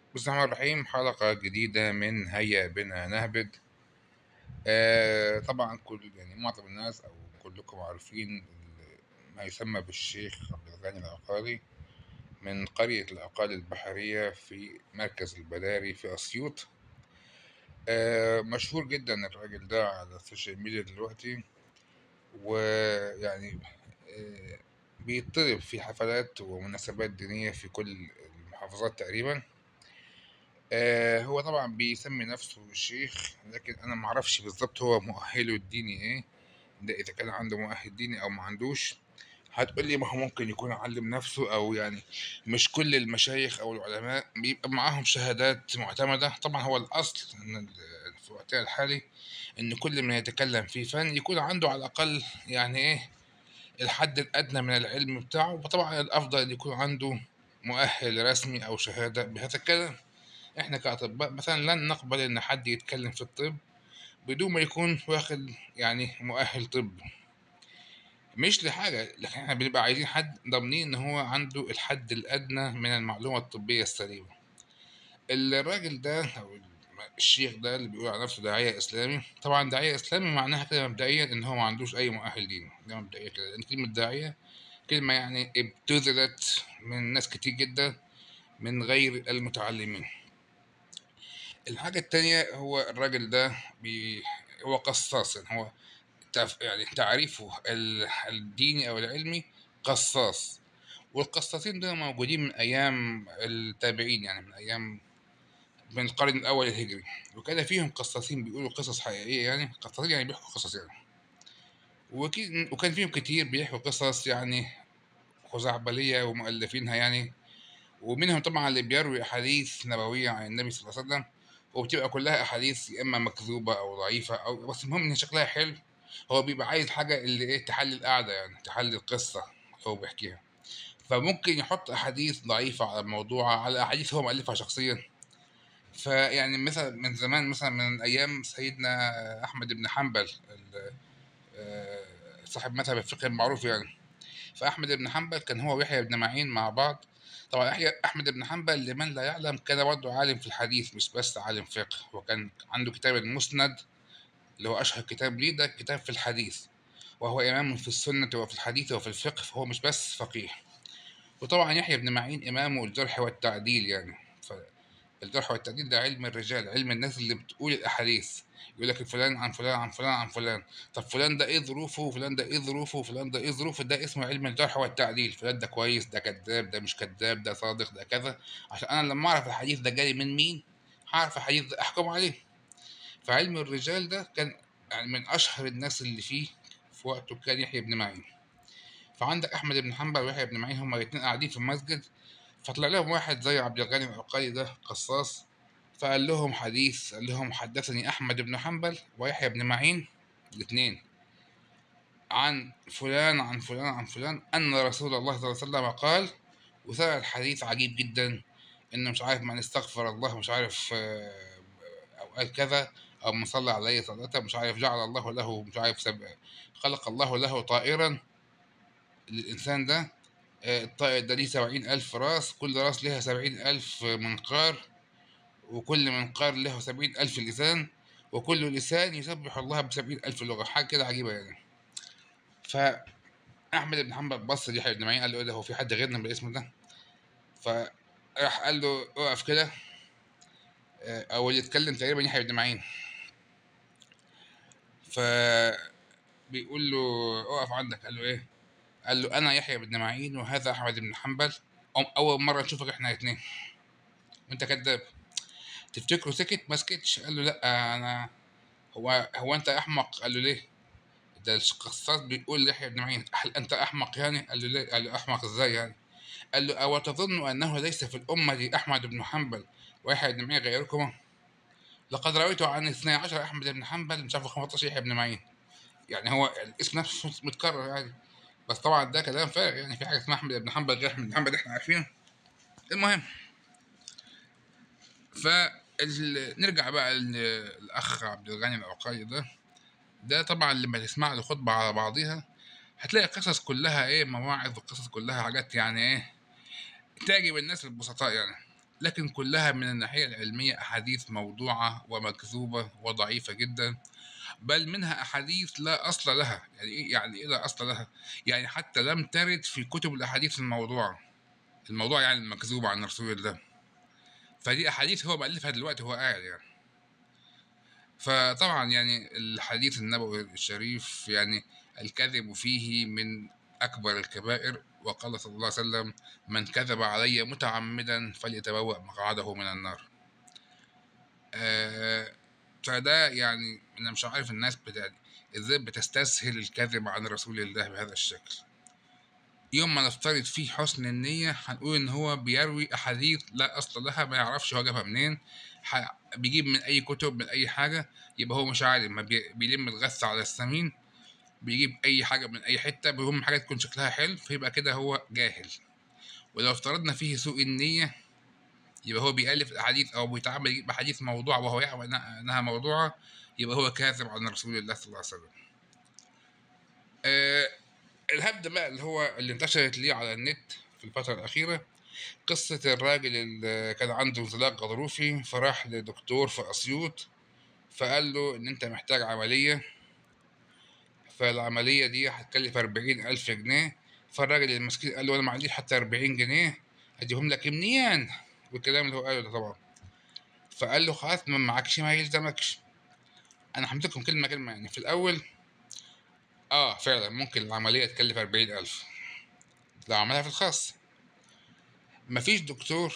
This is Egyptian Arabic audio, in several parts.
بسم الله الرحمن الرحيم حلقة جديدة من هيا بنا نهبد آه طبعا كل يعني معظم الناس أو كلكم عارفين ال- ما يسمى بالشيخ عبد الغني العقاري من قرية العقال البحرية في مركز البداري في أسيوط آه مشهور جدا الراجل ده على السوشيال ميديا دلوقتي ويعني آه بيطلب في حفلات ومناسبات دينية في كل المحافظات تقريبا آه هو طبعا بيسمي نفسه الشيخ لكن انا معرفش بالظبط هو مؤهله الديني ايه ده اذا كان عنده مؤهل ديني او ما عندوش هتقول لي ما هو ممكن يكون علم نفسه او يعني مش كل المشايخ او العلماء بيبقى معاهم شهادات معتمدة طبعا هو الاصل ان ال- في وقتنا الحالي ان كل من يتكلم في فن يكون عنده على الاقل يعني ايه الحد الادنى من العلم بتاعه وطبعا الافضل ان يكون عنده مؤهل رسمي او شهادة بهذا الكلام احنا كأطباء مثلا لن نقبل ان حد يتكلم في الطب بدون ما يكون واخد يعني مؤهل طب مش لحاجة لكن احنا بنبقى عايزين حد ضامنين ان هو عنده الحد الادنى من المعلومة الطبية السليمة الراجل ده او الشيخ ده اللي بيقول على نفسه داعية اسلامي طبعا داعية اسلامي معناها كده مبدئيا ان هو ما عندوش اي مؤهل ديني ده مبدئيا كده لان كلمة داعية كلمة يعني ابتذلت من ناس كتير جدا من غير المتعلمين الحاجة التانية هو الراجل ده بي هو قصاص يعني هو تف... يعني تعريفه ال- الديني أو العلمي قصاص والقصاصين دول موجودين من أيام التابعين يعني من أيام من القرن الأول الهجري وكان فيهم قصاصين بيقولوا قصص حقيقية يعني قصاصين يعني بيحكوا قصص يعني وكي... وكان فيهم كتير بيحكوا قصص يعني خزعبلية ومؤلفينها يعني ومنهم طبعا اللي بيروي أحاديث نبوية عن النبي صلى الله عليه وسلم وبتبقى كلها أحاديث يا إما مكذوبة أو ضعيفة أو بس المهم إن شكلها حلو هو بيبقى عايز حاجة اللي إيه تحلي القعدة يعني تحلي القصة اللي هو بيحكيها فممكن يحط أحاديث ضعيفة على الموضوع على أحاديث هو مؤلفها شخصيا فيعني مثلا من زمان مثلا من أيام سيدنا أحمد بن حنبل ال- آه، صاحب مذهب الفقه المعروف يعني فأحمد بن حنبل كان هو ويحيى بن معين مع بعض طبعا يحيى أحمد بن حنبل لمن لا يعلم كان برضه عالم في الحديث مش بس عالم فقه وكان عنده كتاب المسند اللي هو أشهر كتاب ليه ده كتاب في الحديث وهو إمام في السنة وفي الحديث وفي الفقه فهو مش بس فقيه وطبعا يحيى بن معين إمامه الجرح والتعديل يعني فالجرح والتعديل ده علم الرجال علم الناس اللي بتقول الأحاديث يقول لك فلان عن فلان عن فلان عن فلان طب فلان ده ايه ظروفه وفلان ده ايه ظروفه وفلان ده ايه ظروفه ده اسمه علم الجرح والتعديل فلان ده كويس ده كذاب ده مش كذاب ده صادق ده كذا عشان انا لما اعرف الحديث ده جاي من مين هعرف الحديث ده احكم عليه فعلم الرجال ده كان يعني من اشهر الناس اللي فيه في وقته كان يحيى بن معين فعندك احمد بن حنبل ويحيى بن معين هما الاثنين قاعدين في المسجد فطلع لهم واحد زي عبد الغني العقالي ده قصاص فقال لهم حديث قال لهم حدثني احمد بن حنبل ويحيى بن معين الاثنين عن فلان عن فلان عن فلان ان رسول الله صلى الله عليه وسلم قال وسمع الحديث عجيب جدا انه مش عارف من استغفر الله مش عارف آه، او قال كذا او من صلى عليه صلاة مش عارف جعل الله له مش عارف سب... خلق الله له طائرا للإنسان ده آه، الطائر ده ليه سبعين ألف راس كل راس لها سبعين ألف منقار وكل منقار له سبعين ألف لسان وكل لسان يسبح الله بسبعين ألف لغة حاجة كده عجيبة يعني فأحمد بن حنبل بص ليحيى بن معين قال له إيه ده هو في حد غيرنا بالاسم ده فراح قال له اقف كده آه، أو اللي يتكلم تقريبا يحيى بن معين فبيقول له اقف عندك قال له ايه قال له انا يحيى بن معين وهذا احمد بن حنبل أم- اول مره نشوفك احنا الاثنين وانت كذاب تفتكروا سكت ما سكتش قال له لا انا هو هو انت احمق قال له ليه ده القصاص بيقول ليحيى بن معين هل انت احمق يعني قال له ليه قال له احمق ازاي يعني قال له او تظن انه ليس في الامه دي احمد بن حنبل ويحيى بن معين غيركما لقد رويت عن 12 احمد بن حنبل مش عارف 15 يحيى بن معين يعني هو الاسم نفسه متكرر يعني بس طبعا ده كلام فارغ يعني في حاجه اسمها احمد بن حنبل غير احمد بن حنبل احنا عارفينه المهم ف نرجع بقى للاخ عبد الغني العقالي ده ده طبعا لما تسمع له خطبه على بعضيها هتلاقي قصص كلها ايه مواعظ وقصص كلها حاجات يعني ايه تعجب الناس البسطاء يعني لكن كلها من الناحية العلمية أحاديث موضوعة ومكذوبة وضعيفة جدا بل منها أحاديث لا أصل لها يعني إيه يعني إيه لا أصل لها يعني حتى لم ترد في كتب الأحاديث الموضوعة الموضوع يعني المكذوب عن رسول الله فدي أحاديث هو مألفها دلوقتي هو قاعد يعني فطبعا يعني الحديث النبوي الشريف يعني الكذب فيه من أكبر الكبائر وقال صلى الله عليه وسلم من كذب علي متعمدا فليتبوأ مقعده من النار آه فده يعني أنا مش عارف الناس بتا... إزاي بتستسهل الكذب عن رسول الله بهذا الشكل يوم ما نفترض فيه حسن النية هنقول إن هو بيروي أحاديث لا أصل لها ما يعرفش هو جابها منين ح... بيجيب من أي كتب من أي حاجة يبقى هو مش عارف ما بي... بيلم الغث على السمين بيجيب أي حاجة من أي حتة بيهم حاجة تكون شكلها حلو فيبقى كده هو جاهل ولو افترضنا فيه سوء النية يبقى هو بيألف الأحاديث أو بيتعامل يجيب أحاديث موضوع وهو يعلم إنها إنها موضوعة يبقى هو كاذب عن رسول الله صلى الله عليه وسلم. آه الهبد بقى اللي هو اللي انتشرت ليه على النت في الفترة الأخيرة قصة الراجل اللي كان عنده انزلاق غضروفي فراح لدكتور في أسيوط فقال له إن أنت محتاج عملية فالعملية دي هتكلف أربعين ألف جنيه فالراجل المسكين قال له أنا ما عنديش حتى أربعين جنيه أديهم لك منين والكلام اللي هو قاله ده طبعا فقال له خلاص ما معكش ما يلزمكش أنا همسكهم كلمة كلمة يعني في الأول اه فعلا ممكن العملية تكلف أربعين ألف لو عملها في الخاص مفيش دكتور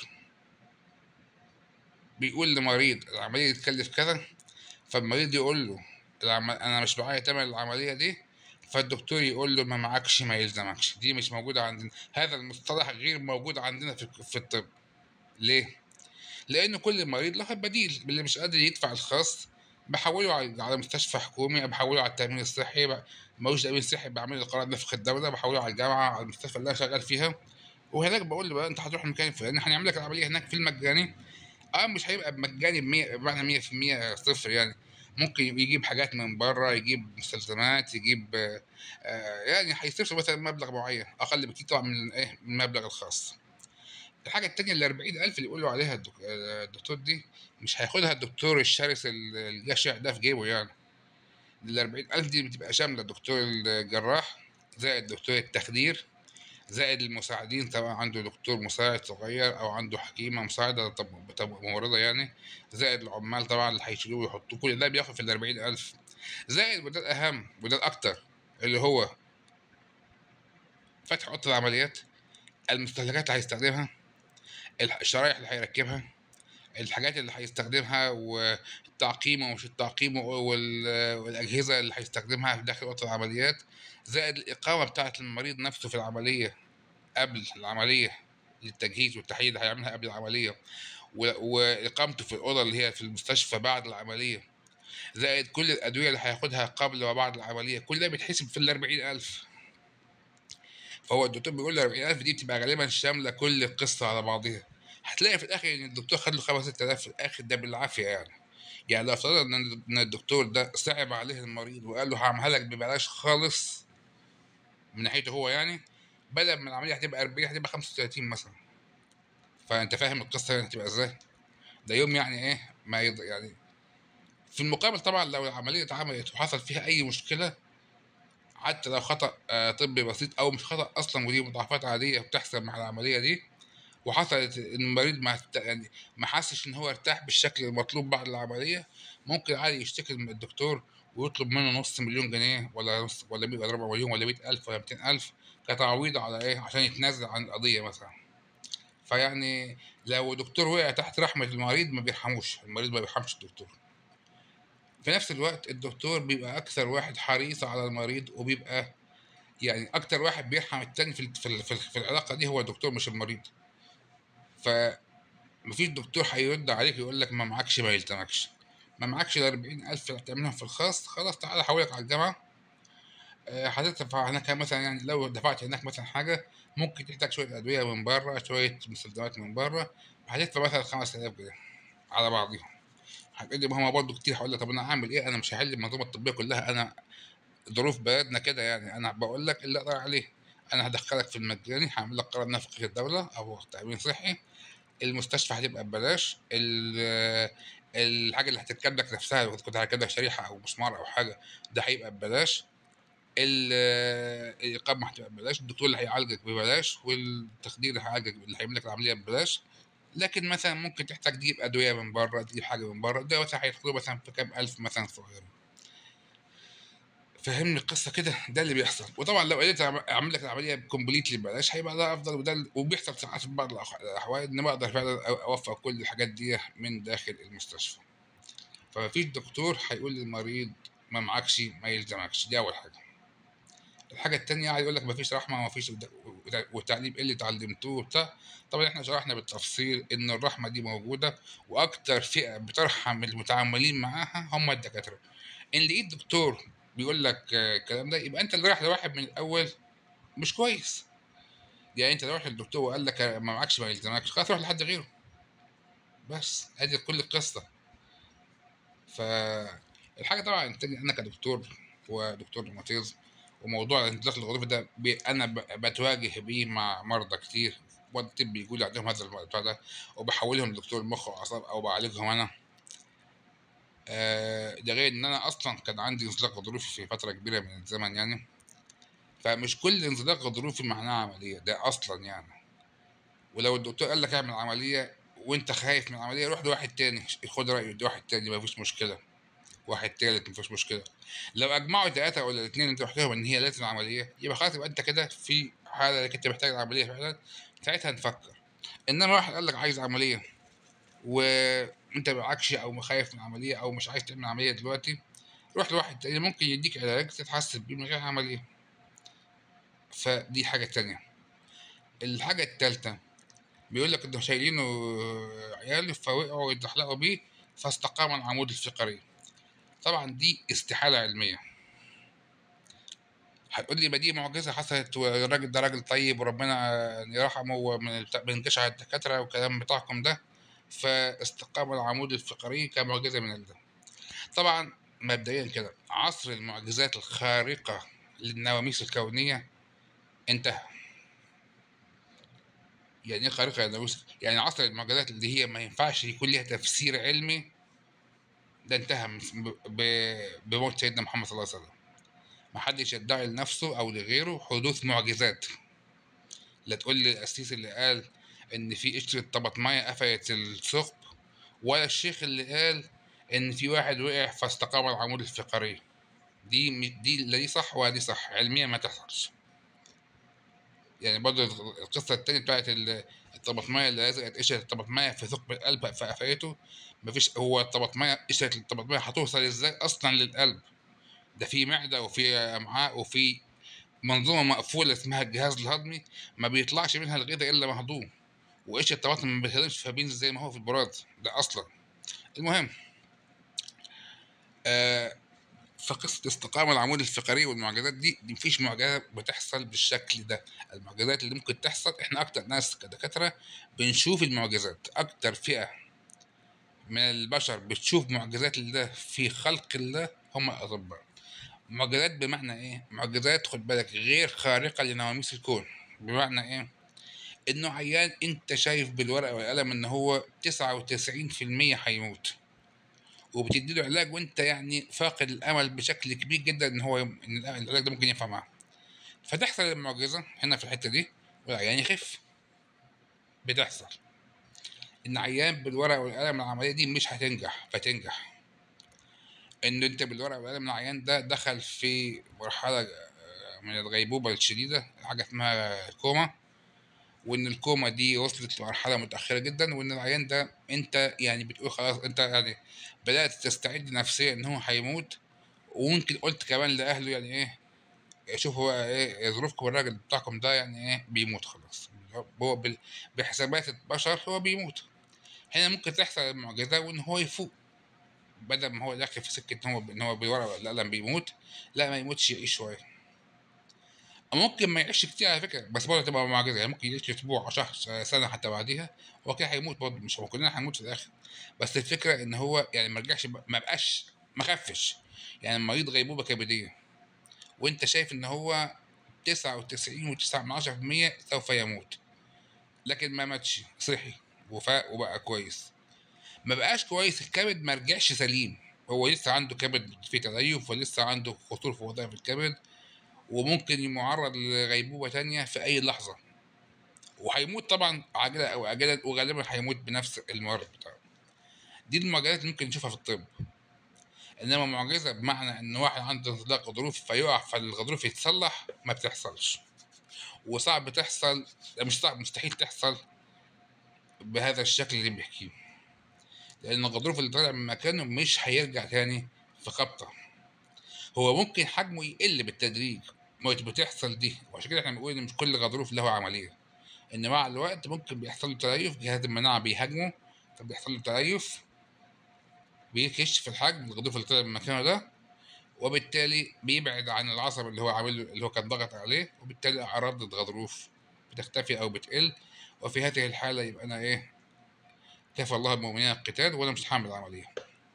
بيقول لمريض العملية دي تكلف كذا فالمريض يقول له العم... أنا مش معايا تمن العملية دي فالدكتور يقول له ما معكش ما يلزمكش دي مش موجودة عندنا هذا المصطلح غير موجود عندنا في, في الطب ليه؟ لأن كل مريض له بديل اللي مش قادر يدفع الخاص بحوله على على مستشفى حكومي بحوله على التأمين الصحي ب- ملوش تأمين صحي بعمل له قرار نفقة الدولة بحوله على الجامعة على المستشفى اللي أنا شغال فيها وهناك بقول له بقى أنت هتروح المكان الفلاني هنعمل لك العملية هناك في المجاني اه مش هيبقى مجاني بمية بمعنى 100% صفر يعني ممكن يجيب حاجات من بره يجيب مستلزمات يجيب آه، آه، يعني هيصرف مثلا مبلغ معين اقل بكتير طبعا من ايه من المبلغ الخاص الحاجة التانية ال 40000 اللي يقولوا عليها الدك- آه، الدكتور دي مش هياخدها الدكتور الشرس ال- الجشع ده في جيبه يعني ال 40000 دي بتبقى شاملة الدكتور الجراح زائد دكتور التخدير زائد المساعدين طبعا عنده دكتور مساعد صغير او عنده حكيمه مساعده طب طب ممرضه يعني زائد العمال طبعا اللي هيشيلوه ويحطوه كل ده بياخد في ال 40000 زائد وده الاهم وده الاكتر اللي هو فتح اوضه العمليات المستهلكات اللي هيستخدمها الح- الشرايح اللي هيركبها الحاجات اللي هيستخدمها والتعقيم ومش التعقيم وال- والاجهزه اللي هيستخدمها في داخل اوضه العمليات زائد الاقامه بتاعه المريض نفسه في العمليه قبل العمليه للتجهيز والتحليل اللي هيعملها قبل العمليه و- واقامته في الاوضه اللي هي في المستشفى بعد العمليه زائد كل الادويه اللي هياخدها قبل وبعد العمليه كل ده بيتحسب في ال 40000 فهو الدكتور بيقول له 40000 دي بتبقى غالبا شامله كل القصه على بعضها هتلاقي في الاخر ان الدكتور خد له 5 6000 في الاخر ده بالعافيه يعني يعني لو افترضنا ان إن الدكتور ده صعب عليه المريض وقال له هعملها لك ببلاش خالص من ناحيته هو يعني بدل ما العمليه هتبقى 40 هتبقى 35 مثلا فانت فاهم القصه يعني هتبقى ازاي ده يوم يعني ايه ما يض... يعني في المقابل طبعا لو العمليه اتعملت وحصل فيها اي مشكله حتى لو خطأ آه، طبي بسيط أو مش خطأ أصلا ودي مضاعفات عادية بتحصل مع العملية دي وحصلت إن المريض ما ارت- يعني ما حسش إن هو ارتاح بالشكل المطلوب بعد العملية ممكن عادي يشتكي من الدكتور ويطلب منه نص مليون جنيه ولا نص ولا مية- ولا ربع مليون ولا مية ألف ولا ميتين ألف كتعويض على إيه عشان يتنازل عن القضية مثلا فيعني لو دكتور وقع تحت رحمة المريض ما بيرحموش المريض ما بيرحمش الدكتور في نفس الوقت الدكتور بيبقى أكثر واحد حريص على المريض وبيبقى يعني أكتر واحد بيرحم التاني في ال- في ال- في ال- في العلاقة دي هو الدكتور مش المريض فمفيش دكتور هيرد عليك يقول لك ما معكش ما يلزمكش ما معكش ال 40000 اللي هتعملهم في الخاص خلاص تعالى أحولك على الجامعة آه، هتدفع هناك مثلا يعني لو دفعت هناك مثلا حاجة ممكن تحتاج شوية أدوية من بره شوية مستلزمات من بره هتدفع مثلا 5000 جنيه على بعضيهم هتقول لي ما هو برضه كتير هقول لك طب انا اعمل ايه انا مش هحل المنظومه الطبيه كلها انا ظروف بلدنا كده يعني انا بقول لك اللي اقدر عليه انا هدخلك في المجاني هعمل لك قرار نفقه الدوله او تامين صحي المستشفى هتبقى ببلاش ال- الحاجه اللي هتركب لك نفسها لو كنت هركب لك شريحه او مسمار او حاجه ده هيبقى ببلاش ال- الاقامه هتبقى ببلاش الدكتور اللي هيعالجك ببلاش والتخدير اللي هيعالجك اللي هيعمل لك العمليه ببلاش لكن مثلا ممكن تحتاج تجيب ادويه من بره تجيب حاجه من بره ده مثلا هيدخلوا مثلا في كام الف مثلا صغيره فهمني القصه كده ده اللي بيحصل وطبعا لو قدرت أعم- اعمل لك العمليه كومبليتلي ببلاش هيبقى ده افضل وده ال- وبيحصل ساعات في بعض الأح- الاحوال ان بقدر فعلا أو- اوفق كل الحاجات دي من داخل المستشفى فمفيش دكتور هيقول للمريض ما معكش ما يلزمكش دي اول حاجه الحاجه التانية قاعد يقول لك مفيش رحمه مفيش وت- وت- والتعليم إيه اللي اتعلمتوه وبتاع طبعا احنا شرحنا بالتفصيل ان الرحمه دي موجوده واكتر فئه بترحم المتعاملين معاها هم الدكاتره ان لقيت دكتور بيقول لك آه، الكلام ده يبقى انت اللي رايح لواحد من الاول مش كويس يعني انت لو رحت للدكتور وقال لك ما معكش ما يلزمكش خلاص روح لحد غيره بس ادي كل القصه فالحاجه طبعا التانية انا كدكتور ودكتور روماتيزم وموضوع الانزلاق الغضروفي ده بي انا ب- بتواجه بيه مع مرضى كتير مرضى الطب بيجوا لي عندهم هذا الموضوع ده وبحولهم لدكتور مخ واعصاب او بعالجهم انا آه، ده غير ان انا اصلا كان عندي انزلاق غضروفي في فتره كبيره من الزمن يعني فمش كل انزلاق غضروفي معناه عمليه ده اصلا يعني ولو الدكتور قال لك اعمل عمليه وانت خايف من العمليه روح لواحد تاني خد راي واحد تاني ما فيش مشكله واحد تالت ما فيش مشكله لو اجمعوا ثلاثه ولا الاثنين انت رحت لهم ان هي لازم عمليه يبقى خلاص يبقى انت كده في حاله انك انت محتاج العمليه فعلا ساعتها نفكر انما واحد قال لك عايز عمليه وانت معكش او خايف من العمليه او مش عايز تعمل عمليه دلوقتي روح لواحد تاني ممكن يديك علاج تتحسن بيه من غير عمليه فدي حاجه تانية الحاجه التالتة بيقول لك انهم شايلينه عيال فوقعوا يتزحلقوا بيه فاستقام العمود الفقري طبعا دي استحاله علميه هتقول لي ما دي معجزه حصلت والراجل ده راجل طيب وربنا يرحمه ومن البتاع- من جشع الدكاتره والكلام بتاعكم ده فاستقام العمود الفقري كمعجزه من الله طبعا مبدئيا كده عصر المعجزات الخارقه للنواميس الكونيه انتهى يعني ايه خارقه للنواميس يعني عصر المعجزات اللي هي ما ينفعش يكون ليها تفسير علمي ده انتهى من- ب- ب- بموت سيدنا محمد صلى الله عليه وسلم ما حدش يدعي لنفسه او لغيره حدوث معجزات لا تقول لي القسيس اللي قال ان في قشرة طبطمية قفلت الثقب ولا الشيخ اللي قال ان في واحد وقع فاستقام العمود الفقري دي م- دي لا دي صح ولا دي صح علميا ما تحصلش يعني برضه القصة التانية بتاعت ال- الطبطمية اللي لزقت قشرة الطبطمية في ثقب القلب فقفلته مفيش هو الطبطمية قشرة الطبطمية هتوصل ازاي اصلا للقلب ده في معدة وفي امعاء وفي منظومة مقفولة اسمها الجهاز الهضمي ما بيطلعش منها الغذاء إلا مهضوم وقش الطماطم ما بيتهضمش في بينزل زي ما هو في البراد ده أصلا المهم آه فقصة استقامة العمود الفقري والمعجزات دي دي مفيش معجزة بتحصل بالشكل ده المعجزات اللي ممكن تحصل احنا أكتر ناس كدكاترة بنشوف المعجزات أكتر فئة من البشر بتشوف معجزات الله في خلق الله هم الأطباء معجزات بمعنى ايه معجزات خد بالك غير خارقة لنواميس الكون بمعنى ايه انه عيان انت شايف بالورقة والقلم ان هو تسعة وتسعين في المية هيموت وبتدي له علاج وانت يعني فاقد الامل بشكل كبير جدا ان هو يم... ان العلاج ده ممكن ينفع معاه فتحصل المعجزة هنا في الحتة دي والعيان يخف بتحصل ان عيان بالورقة والقلم العملية دي مش هتنجح فتنجح ان انت بالورقة والقلم العيان ده دخل في مرحلة آه، من الغيبوبة الشديدة حاجة اسمها كوما وان الكوما دي وصلت لمرحله متاخره جدا وان العيان ده انت يعني بتقول خلاص انت يعني بدات تستعد نفسيا ان هو هيموت وممكن قلت كمان لاهله يعني ايه شوفوا بقى ايه ظروفكم الراجل بتاعكم ده يعني ايه بيموت خلاص هو بال- بحسابات البشر هو بيموت هنا ممكن تحصل المعجزه وان هو يفوق بدل ما هو داخل في سكه ان هو ان هو بالورقه والقلم بيموت لا ما يموتش يعيش شويه ممكن ما يعيش كتير على فكره بس برضه تبقى معجزه يعني ممكن يعيش اسبوع شهر سنه حتى بعديها هو كده هيموت برضه مش هو كلنا هنموت في الاخر بس الفكره ان هو يعني ما رجعش ما بقاش ما خفش يعني مريض غيبوبه كبديه وانت شايف ان هو 99 و9 من 10% سوف يموت لكن ما ماتش صحي وفاق وبقى كويس ما بقاش كويس الكبد ما رجعش سليم هو لسه عنده كبد فيه تليف ولسه عنده خطور في وظائف الكبد وممكن معرض لغيبوبة تانية في أي لحظة وهيموت طبعا عاجلا أو آجلا وغالبا هيموت بنفس المرض بتاعه دي المعجزات اللي ممكن نشوفها في الطب انما معجزه بمعنى ان واحد عنده انزلاق غضروف فيقع فالغضروف يتصلح ما بتحصلش وصعب تحصل مش صعب مستحيل تحصل بهذا الشكل اللي بيحكيه لان الغضروف اللي طالع من مكانه مش هيرجع تاني في خبطه هو ممكن حجمه يقل بالتدريج ما بتحصل دي وعشان كده احنا بنقول ان مش كل غضروف له عمليه ان مع الوقت ممكن بيحصل له تليف جهاز المناعه بيهاجمه فبيحصل له تليف بيكش في الحجم الغضروف اللي طلع من مكانه ده وبالتالي بيبعد عن العصب اللي هو عامل اللي هو كان ضغط عليه وبالتالي اعراض الغضروف بتختفي او بتقل وفي هذه الحاله يبقى انا ايه كفى الله المؤمنين القتال وانا مش هعمل العمليه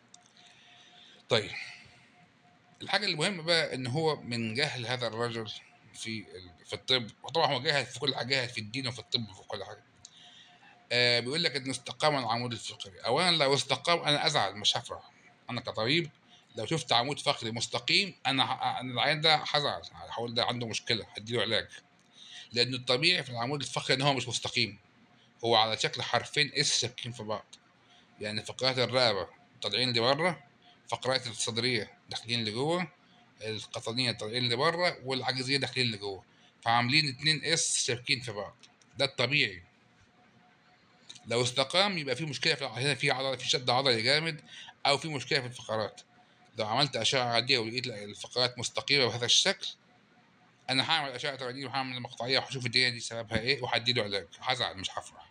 طيب الحاجه المهمه بقى ان هو من جهل هذا الرجل في في الطب وطبعا هو جاهل في كل حاجه جاهل في الدين وفي الطب وفي كل حاجه آه بيقول لك ان استقام العمود الفقري اولا لو استقام انا ازعل مش هفرح انا كطبيب لو شفت عمود فقري مستقيم انا انا العيان ده هزعل هقول ده عنده مشكله هديله علاج لان الطبيعي في العمود الفقري ان هو مش مستقيم هو على شكل حرفين اس شابكين في بعض يعني فقرات الرقبه طالعين لبره فقرات الصدريه داخلين لجوه القطنيه طالعين لبره والعجزيه داخلين لجوه فعاملين اتنين اس شابكين في بعض ده الطبيعي لو استقام يبقى في مشكله في هنا في عضله في شد عضلي جامد او في مشكله في الفقرات لو عملت اشعه عاديه ولقيت الفقرات مستقيمه بهذا الشكل انا هعمل اشعه ترديد وهعمل مقطعيه وهشوف الدنيا دي سببها ايه وهديله علاج هزعل مش هفرح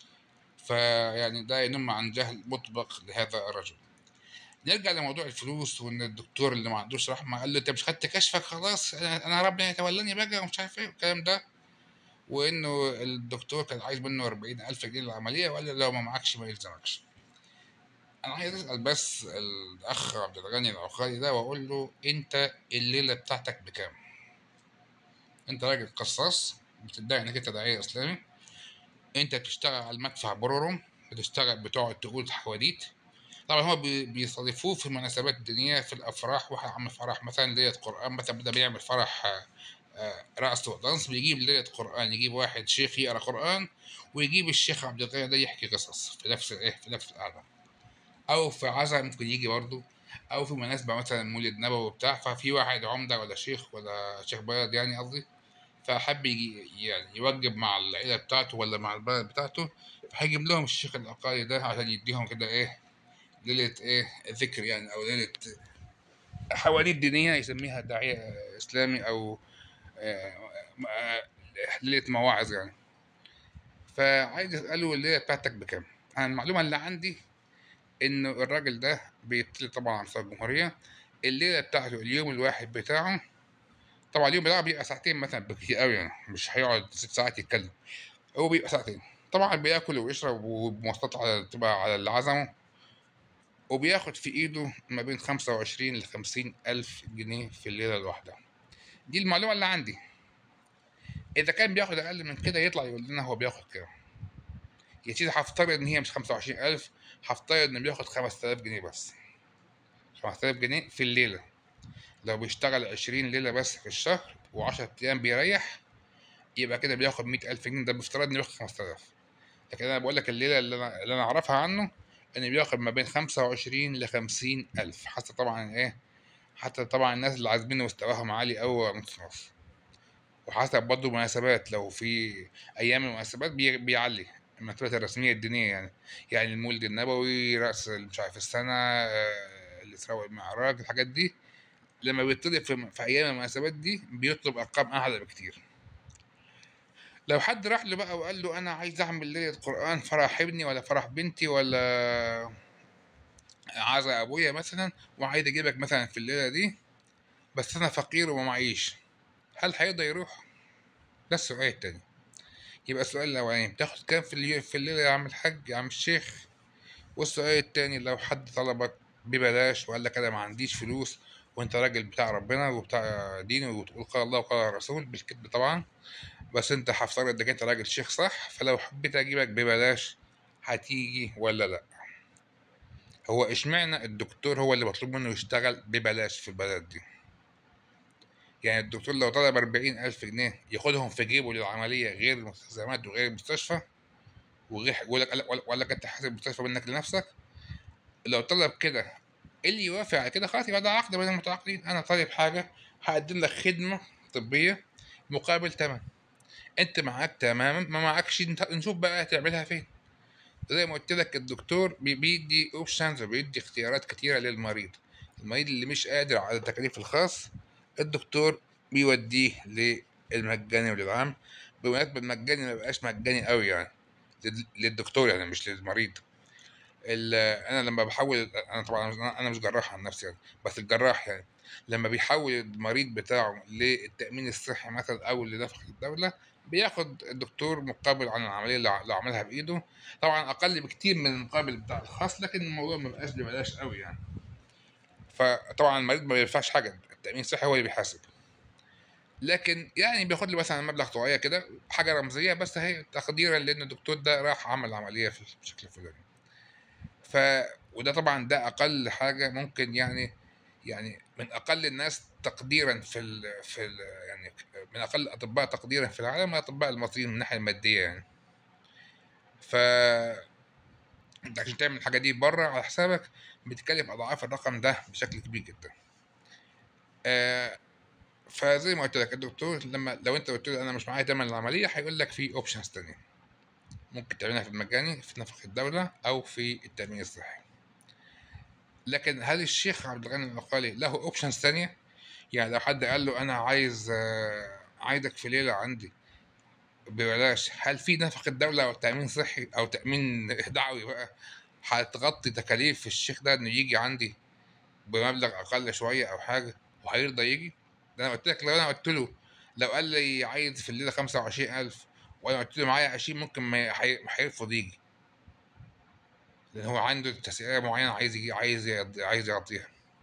فيعني ده ينم عن جهل مطبق لهذا الرجل نرجع لموضوع الفلوس وان الدكتور اللي ما عندوش رحمه قال له انت مش خدت كشفك خلاص انا أنا ربنا يتولاني بقى ومش عارف ايه والكلام ده وانه الدكتور كان عايز منه 40000 جنيه للعمليه وقال له لو ما معكش ما يلزمكش انا عايز اسال بس الاخ عبد الغني العقاري ده واقول له انت الليله بتاعتك بكام انت راجل قصاص بتدعي انك انت داعيه اسلامي انت بتشتغل على المدفع برورم بتشتغل بتقعد تقول حواديت طبعا هو بي- بيستضيفوه في المناسبات الدينيه في الافراح واحد عامل فرح مثلا ليله قران مثلا بدا بيعمل فرح آه، آه، رقص ودانس بيجيب ليله قران يجيب واحد شيخ يقرا قران ويجيب الشيخ عبد الغني ده يحكي قصص في نفس ايه في نفس القعده او في عزا ممكن يجي برضه او في مناسبه مثلا مولد نبوي وبتاع ففي واحد عمده ولا شيخ ولا شيخ بلد يعني قصدي فحب يجي يعني يوجب مع العيله بتاعته ولا مع البلد بتاعته فهيجيب لهم الشيخ العقاري ده عشان يديهم كده ايه ليله ايه ذكر يعني او ليله حواديت دينيه يسميها داعيه اسلامي او آه، آه، ليله مواعظ يعني فعايز اساله الليله بتاعتك بكام انا المعلومه اللي عندي انه الراجل ده بيطلع طبعا على مستوى الجمهوريه الليله بتاعته اليوم الواحد بتاعه طبعا اليوم بتاعه بيبقى ساعتين مثلا بكتير قوي يعني مش هيقعد ست ساعات يتكلم هو بيبقى ساعتين طبعا بياكل ويشرب ومواصلات على تبقى على اللي عزمه وبياخد في ايده ما بين خمسة وعشرين لخمسين ألف جنيه في الليلة الواحدة دي المعلومة اللي عندي إذا كان بياخد أقل من كده يطلع يقول لنا هو بياخد كام يا سيدي هفترض إن هي مش خمسة وعشرين ألف هفترض إنه بياخد خمس آلاف جنيه بس خمس آلاف جنيه في الليلة لو بيشتغل عشرين ليلة بس في الشهر وعشرة أيام بيريح يبقى كده بياخد مية ألف جنيه ده بافتراض إنه بياخد خمسة آلاف لكن أنا بقول لك الليلة اللي أنا اللي أنا أعرفها عنه إن بياخد ما بين خمسة وعشرين لخمسين ألف حتى طبعا إيه حتى طبعا الناس اللي عازمين مستواهم عالي أوي نص نص وحسب برضه المناسبات لو في أيام المناسبات بي- بيعلي المناسبات الرسمية الدينية يعني يعني المولد النبوي رأس مش عارف السنة آه، الإسراء والمعراج الحاجات دي لما بيطلب في, في أيام المناسبات دي بيطلب أرقام أعلى بكتير لو حد راح له بقى وقال له أنا عايز أعمل ليلة قرآن فرح ابني ولا فرح بنتي ولا عزا أبويا مثلا وعايز أجيبك مثلا في الليلة دي بس أنا فقير وما معيش هل هيقدر يروح؟ ده السؤال التاني يبقى السؤال الأولاني بتاخد كام في اللي- في الليلة يا عم الحاج يا عم الشيخ والسؤال التاني لو حد طلبك ببلاش وقال لك أنا ما عنديش فلوس وأنت راجل بتاع ربنا وبتاع دين وتقول قال الله وقال الرسول بالكذب طبعا بس أنت هفترض إنك أنت راجل شيخ صح فلو حبيت أجيبك ببلاش هتيجي ولا لا هو اشمعنى الدكتور هو اللي مطلوب منه يشتغل ببلاش في البلد دي يعني الدكتور لو طلب أربعين ألف جنيه ياخدهم في جيبه للعملية غير المستلزمات وغير المستشفى وغير يقول لك ولا- ولا كنت حاسب المستشفى منك لنفسك لو طلب كده اللي يوافق على كده خلاص يبقى ده عقد بين المتعاقدين انا طالب حاجه هقدم لك خدمه طبيه مقابل تمن انت معاك تماما ما معكش نت- نشوف بقى تعملها فين زي ما قلت لك الدكتور بي- بيدي اوبشنز وبيدي اختيارات كتيره للمريض المريض اللي مش قادر على التكاليف الخاص الدكتور بيوديه للمجاني وللعام بمناسبة المجاني ما بقاش مجاني قوي يعني لل- للدكتور يعني مش للمريض ال- انا لما بحول انا طبعا أنا- انا مش جراح عن نفسي يعني بس الجراح يعني لما بيحول المريض بتاعه للتامين الصحي مثلا او لنفقه الدوله بياخد الدكتور مقابل عن العمليه اللي ع- اللي عملها بايده طبعا اقل بكتير من المقابل بتاع الخاص لكن الموضوع ما بقاش ببلاش قوي يعني فطبعا المريض ما بيدفعش حاجه التامين الصحي هو اللي بيحاسب لكن يعني بياخد له مثلا مبلغ صغير كده حاجه رمزيه بس هي تقديرا لان الدكتور ده راح عمل عمليه في الشكل الفلاني ف وده طبعا ده اقل حاجه ممكن يعني يعني من اقل الناس تقديرا في ال في ال يعني من اقل الاطباء تقديرا في العالم الاطباء المصريين من الناحيه الماديه يعني ف انت عشان تعمل الحاجه دي بره على حسابك بتكلف اضعاف الرقم ده بشكل كبير جدا آه فزي ما قلت لك الدكتور لما لو انت قلت له انا مش معايا تمن العمليه هيقول لك في اوبشنز تانية ممكن تعملها في المجاني في نفقه الدوله او في التامين الصحي لكن هل الشيخ عبد الغني العقالي له اوبشنز تانية يعني لو حد قال له انا عايز آه، عايزك في ليله عندي ببلاش هل في نفقه دوله او تامين صحي او تامين دعوي بقى هتغطي تكاليف الشيخ ده انه يجي عندي بمبلغ اقل شويه او حاجه وهيرضى يجي ده انا قلت لك لو انا قلت له لو قال لي عايز في الليله 25000 وانا قلت له معايا 20 ممكن ما هي- ما هيرفض يجي لان هو عنده تسعيره معينه عايز يجي عايز يقضي عايز يغطيها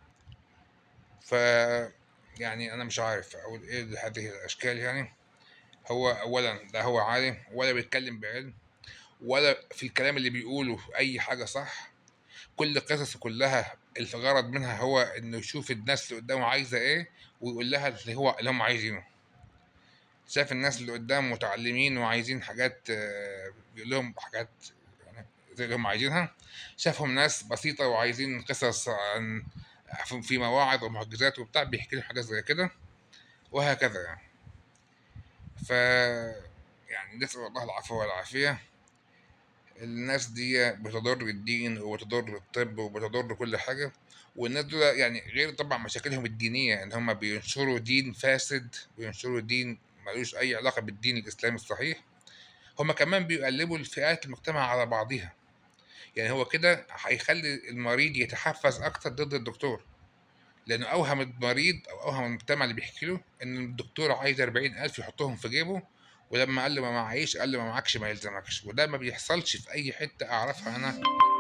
ف يعني انا مش عارف اقول ايه لهذه الاشكال يعني هو اولا لا هو عالم ولا بيتكلم بعلم ولا في الكلام اللي بيقوله اي حاجه صح كل قصصه كلها الغرض منها هو انه يشوف الناس اللي قدامه عايزه ايه ويقول لها اللي هو اللي هم عايزينه شايف الناس اللي قدامه متعلمين وعايزين حاجات آه، بيقول لهم حاجات يعني زي اللي هم عايزينها شافهم ناس بسيطة وعايزين قصص عن في- في مواعظ ومعجزات وبتاع بيحكي لهم حاجات زي كده وهكذا يعني ف يعني نسأل الله العفو والعافية الناس دي بتضر الدين وبتضر الطب وبتضر كل حاجة والناس دول يعني غير طبعا مشاكلهم الدينية ان هم بينشروا دين فاسد وينشروا دين ملوش اي علاقة بالدين الاسلامي الصحيح هم كمان بيقلبوا الفئات المجتمع على بعضها يعني هو كده هيخلي المريض يتحفز اكتر ضد الدكتور لانه اوهم المريض او اوهم المجتمع اللي بيحكي له ان الدكتور عايز 40000 يحطهم في جيبه ولما قال له ما معيش قال له ما معكش ما يلزمكش وده ما بيحصلش في اي حته اعرفها انا في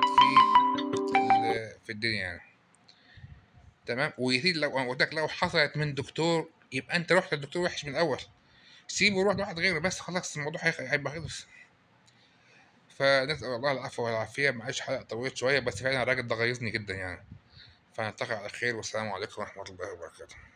ال- في الدنيا يعني تمام ويزيد لو أنا قلت لك لو حصلت من دكتور يبقى انت رحت للدكتور وحش من الاول سيبه وروح لواحد غيره بس خلاص الموضوع هيخ- هيبقى خلص فنسأل الله العفو والعافية معلش حلقة طويلة شوية بس فعلا الراجل ده غيظني جدا يعني فنلتقي على خير والسلام عليكم ورحمة الله وبركاته